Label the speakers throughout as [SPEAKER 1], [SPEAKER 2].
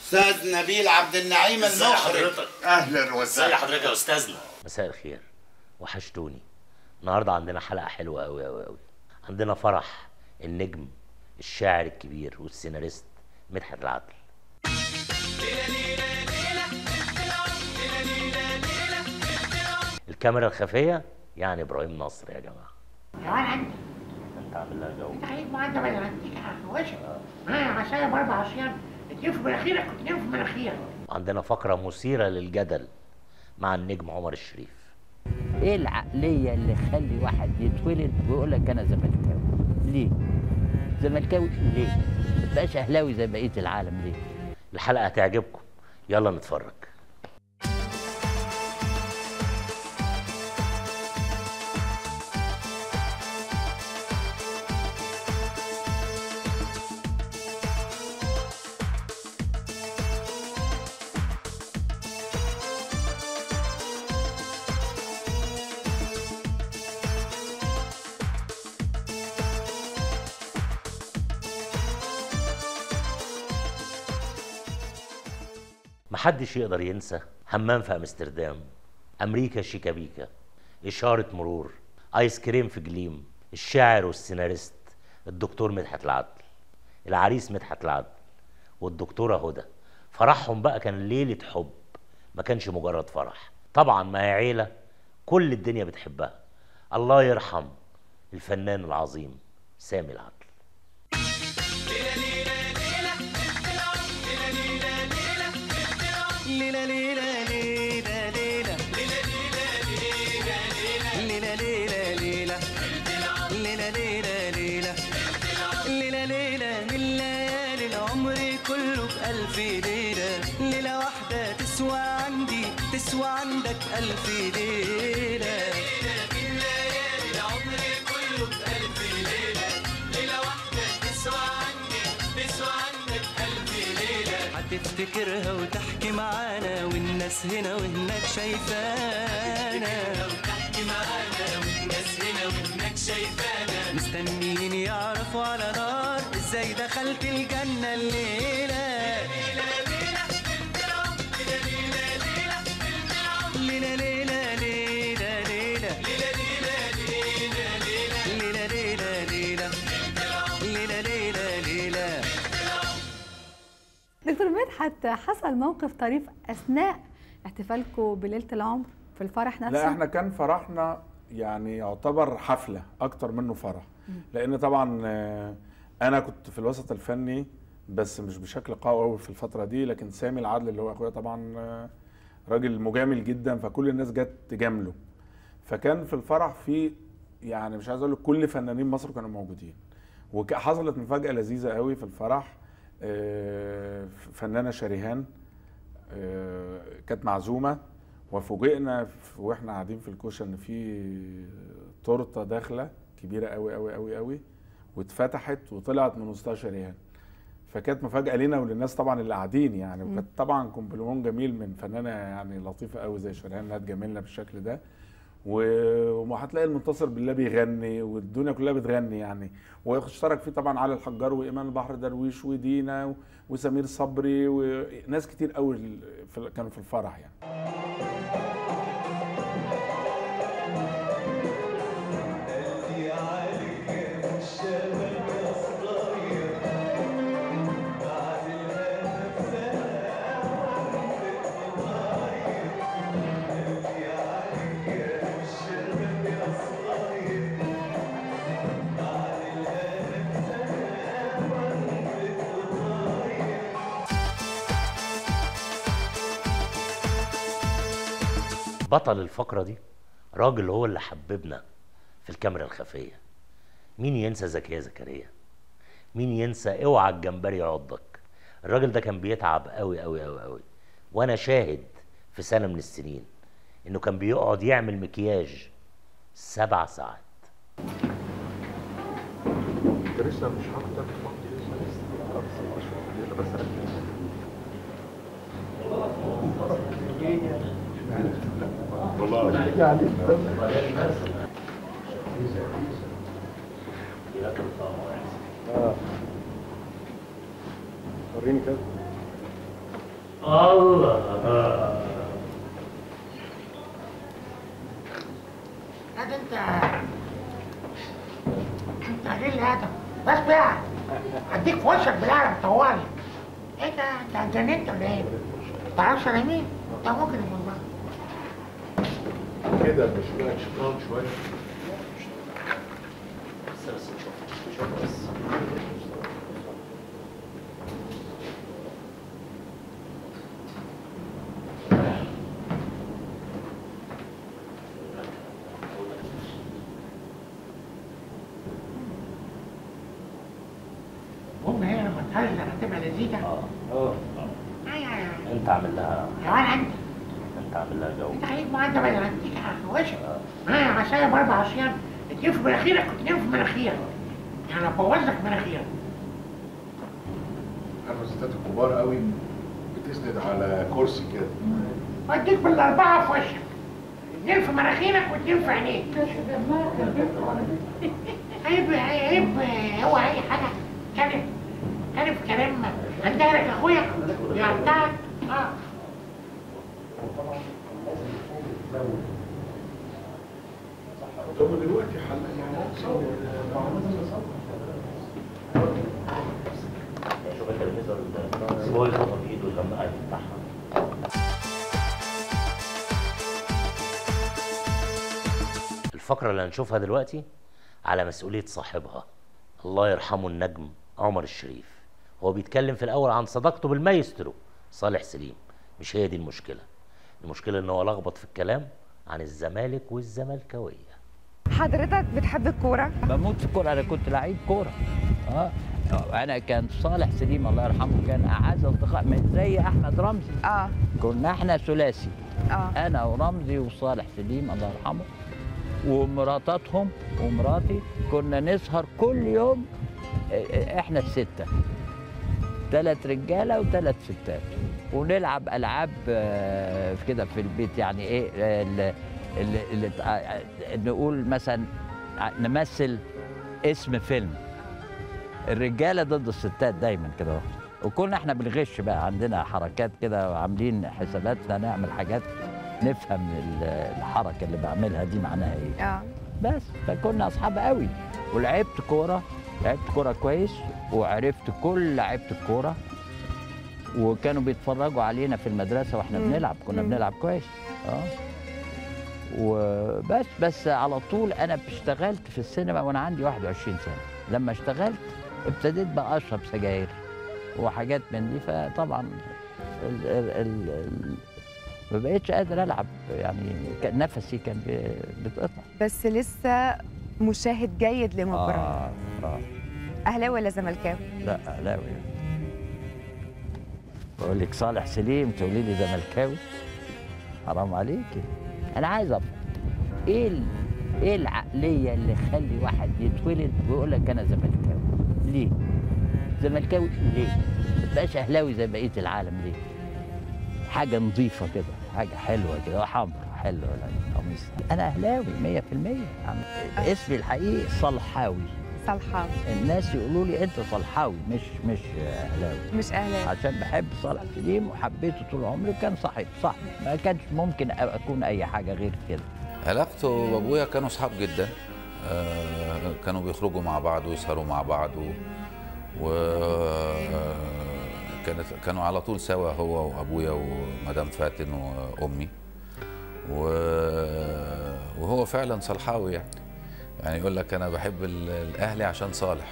[SPEAKER 1] استاذ نبيل عبد النعيم
[SPEAKER 2] ازي
[SPEAKER 1] المخرج
[SPEAKER 2] حضرتك؟
[SPEAKER 1] اهلا
[SPEAKER 2] ازي
[SPEAKER 1] وسهلا
[SPEAKER 2] حضرتك يا استاذنا
[SPEAKER 3] مساء الخير وحشتوني النهارده عندنا حلقه حلوه قوي قوي قوي عندنا فرح النجم الشاعر الكبير والسيناريست مدحت العدل الكاميرا الخفيه يعني ابراهيم نصر يا جماعه
[SPEAKER 4] يا ولد
[SPEAKER 3] انت عامل لها جو
[SPEAKER 4] انت عايز مؤدب ولا بديك وش معايا عصايه باربع عصيان اتنين في مناخيرك واتنين في مناخيرك
[SPEAKER 3] عندنا فقره مثيره للجدل مع النجم عمر الشريف
[SPEAKER 5] ايه العقليه اللي تخلي واحد يتولد ويقول لك انا زملكاوي ليه زملكاوي ليه ما تبقاش اهلاوي زي بقيه العالم ليه
[SPEAKER 3] الحلقه هتعجبكم يلا نتفرج محدش يقدر ينسى همام في امستردام امريكا شيكابيكا اشاره مرور ايس كريم في جليم الشاعر والسيناريست الدكتور مدحت العدل العريس مدحت العدل والدكتوره هدى فرحهم بقى كان ليله حب ما كانش مجرد فرح طبعا ما هي عيله كل الدنيا بتحبها الله يرحم الفنان العظيم سامي العدل
[SPEAKER 6] ليلة ليلة ليلة ليلة ليلة ليلة ليلة ليلة ليلة ليلة ليلة ليلة من ليالي العمر كله بألف ليلة ليلة واحدة تسوى عندي تسوى عندك ألف ليلة من ليالي العمر كله بألف ليلة ليلة واحدة تسوى عندي تسوى عندك ألف ليلة هتفتكرها وتحكي معانا والناس هنا وهناك شايفانا وتحكي معانا والناس هنا وهناك شايفانا مستنيين يعرفوا على نار ازاي دخلت الجنة الليلة ليلة ليلة ليلة ليلة ليلة ليلة ليلة ليلة ليلة ليلة
[SPEAKER 7] دكتور مدحت حصل موقف طريف اثناء احتفالكم بليله العمر في الفرح نفسه
[SPEAKER 8] لا احنا كان فرحنا يعني يعتبر حفله اكتر منه فرح لان طبعا آه، انا كنت في الوسط الفني بس مش بشكل قوي قوي في الفتره دي لكن سامي العدل اللي هو اخويا طبعا آه، راجل مجامل جدا فكل الناس جت تجامله فكان في الفرح في يعني مش عايز اقول لك كل فنانين مصر كانوا موجودين وحصلت مفاجاه لذيذه قوي في الفرح آه، فنانه شريهان آه، كانت معزومه وفوجئنا في- واحنا قاعدين في الكوشه ان في تورته داخله كبيره قوي قوي قوي قوي واتفتحت وطلعت من وسطها شريهان فكانت مفاجاه لينا وللناس طبعا اللي قاعدين يعني وكانت طبعا كومبليمون جميل من فنانه يعني لطيفه قوي زي شريهان انها تجاملنا بالشكل ده و- وهتلاقي المنتصر بالله بيغني والدنيا كلها بتغني يعني واشترك فيه طبعا علي الحجار وايمان البحر درويش ودينا و- وسمير صبري وناس كتير قوي في- كانوا في الفرح يعني
[SPEAKER 3] بطل الفقرة دي راجل هو اللي حببنا في الكاميرا الخفية مين ينسى زكية زكريا مين ينسى اوعى الجمبري يعضك الراجل ده كان بيتعب قوي قوي قوي قوي وانا شاهد في سنة من السنين انه كان بيقعد يعمل مكياج سبع ساعات
[SPEAKER 8] وريني كده
[SPEAKER 3] الله
[SPEAKER 4] هذا انت انت قليل الادب بس بقى اديك في وشك بالقلم طوالي ايه ده انت اتجننت ولا ايه؟ تعرفش انا مين؟ انت مجرم والله
[SPEAKER 2] كده مش بقى شيطان شويه
[SPEAKER 3] بس بس شوف شوف بس
[SPEAKER 4] المهم هي لما تهزر هتبقى لذيذه
[SPEAKER 3] اه اه
[SPEAKER 4] اي اي اي
[SPEAKER 3] انت عامل لها
[SPEAKER 4] يا ولا انت
[SPEAKER 3] انت عامل لها جو
[SPEAKER 4] انت عليك ما انت بدل اديك على وشك اه عصايه باربع عصيان اتنين في مناخيرك واتنين في مناخيرك يعني ابوظ لك مناخيرك
[SPEAKER 2] عارف الستات الكبار قوي بتسند على كرسي كده
[SPEAKER 4] واديك بالاربعه في وشك اتنين في مناخيرك واتنين في عينيك عيب عيب هو اي حاجه كلم كلم في كلام عندها لك اخويا يا بتاعك اه
[SPEAKER 2] طب دلوقتي حل يعني
[SPEAKER 3] شوف التلفزيون ده سيبه يخبط في ايده لما قاعد يفتحها الفقرة اللي هنشوفها دلوقتي على مسؤولية صاحبها الله يرحمه النجم عمر الشريف هو بيتكلم في الأول عن صداقته بالمايسترو صالح سليم مش هي دي المشكلة المشكلة إن هو لخبط في الكلام عن الزمالك والزملكاوية
[SPEAKER 9] حضرتك بتحب الكورة؟
[SPEAKER 5] بموت في الكوره انا كنت لعيب كوره اه انا كان صالح سليم الله يرحمه كان اعز اصدقاء من زي احمد رمزي
[SPEAKER 9] اه
[SPEAKER 5] كنا احنا ثلاثي
[SPEAKER 9] اه
[SPEAKER 5] انا ورمزي وصالح سليم الله يرحمه ومراتاتهم ومراتي كنا نسهر كل يوم اه، اه، احنا السته ثلاث رجاله وثلاث ستات ونلعب العاب اه، في كده في البيت يعني ايه اه، ال- ال- اللي تع- نقول مثلا ع- نمثل اسم فيلم الرجاله ضد الستات دايما كده اهو. وكنا احنا بنغش بقى عندنا حركات كده وعاملين حساباتنا نعمل حاجات نفهم ال- الحركه اللي بعملها دي معناها ايه
[SPEAKER 9] اه
[SPEAKER 5] بس فكنا اصحاب قوي ولعبت كوره لعبت كوره كويس وعرفت كل لعيبه الكوره وكانوا بيتفرجوا علينا في المدرسه واحنا
[SPEAKER 9] مم.
[SPEAKER 5] بنلعب كنا
[SPEAKER 9] مم.
[SPEAKER 5] بنلعب كويس اه وبس بس على طول انا اشتغلت في السينما وانا عندي 21 سنه لما اشتغلت ابتديت بقى اشرب سجاير وحاجات من دي فطبعا ال ال ال ال ما بقتش قادر العب يعني كان نفسي كان بي- بيتقطع
[SPEAKER 9] بس لسه مشاهد جيد لمباراة
[SPEAKER 5] آه آه
[SPEAKER 9] اهلاوي ولا زملكاوي؟
[SPEAKER 5] لا اهلاوي بقول لك صالح سليم تقولي لي زملكاوي حرام عليكي انا عايز افهم ايه ال... ايه العقليه اللي تخلي واحد يتولد ويقول لك انا زملكاوي ليه زملكاوي ليه ما تبقاش اهلاوي زي بقيه العالم ليه حاجه نظيفه كده حاجه حلوه كده حمرا حلوه القميص انا اهلاوي 100% عم- اسمي الحقيقي صلحاوي
[SPEAKER 9] صالحة
[SPEAKER 5] الناس يقولوا لي انت صلحاوي مش مش اهلاوي
[SPEAKER 9] مش اهلاوي
[SPEAKER 5] عشان بحب صالح سليم وحبيته طول عمري وكان صاحب صاحبي ما كانش ممكن اكون اي حاجه غير كده
[SPEAKER 10] علاقته وابويا كانوا اصحاب جدا آه، كانوا بيخرجوا مع بعض ويسهروا مع بعض و, و آه، كانت كانوا على طول سوا هو وابويا ومدام فاتن وامي و وهو فعلا صلحاوي يعني يعني يقول لك انا بحب ال- الاهلي عشان صالح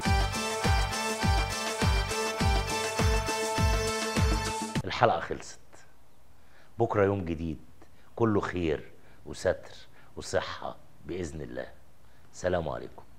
[SPEAKER 3] الحلقة خلصت بكرة يوم جديد كله خير وستر وصحة بإذن الله سلام عليكم